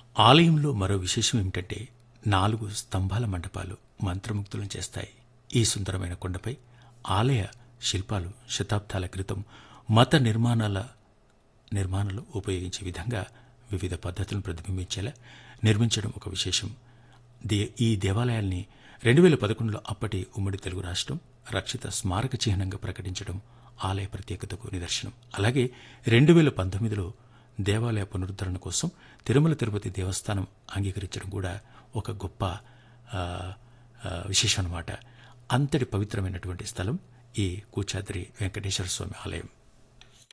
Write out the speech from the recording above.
ఆలయంలో మరో విశేషం ఏమిటంటే నాలుగు స్తంభాల మండపాలు మంత్రముగ్ధులను చేస్తాయి ఈ సుందరమైన కొండపై ఆలయ శిల్పాలు శతాబ్దాల క్రితం మత నిర్మాణాల నిర్మాణంలో ఉపయోగించే విధంగా వివిధ పద్ధతులను ప్రతిబింబించేలా నిర్మించడం ఒక విశేషం దే ఈ దేవాలయాల్ని రెండు వేల పదకొండులో అప్పటి ఉమ్మడి తెలుగు రాష్ట్రం రక్షిత స్మారక చిహ్నంగా ప్రకటించడం ఆలయ ప్రత్యేకతకు నిదర్శనం అలాగే రెండు వేల పంతొమ్మిదిలో దేవాలయ పునరుద్ధరణ కోసం తిరుమల తిరుపతి దేవస్థానం అంగీకరించడం కూడా ఒక గొప్ప ఆ, ఆ, విశేషం అన్నమాట అంతటి పవిత్రమైనటువంటి స్థలం ఈ కూచాద్రి వెంకటేశ్వర స్వామి ఆలయం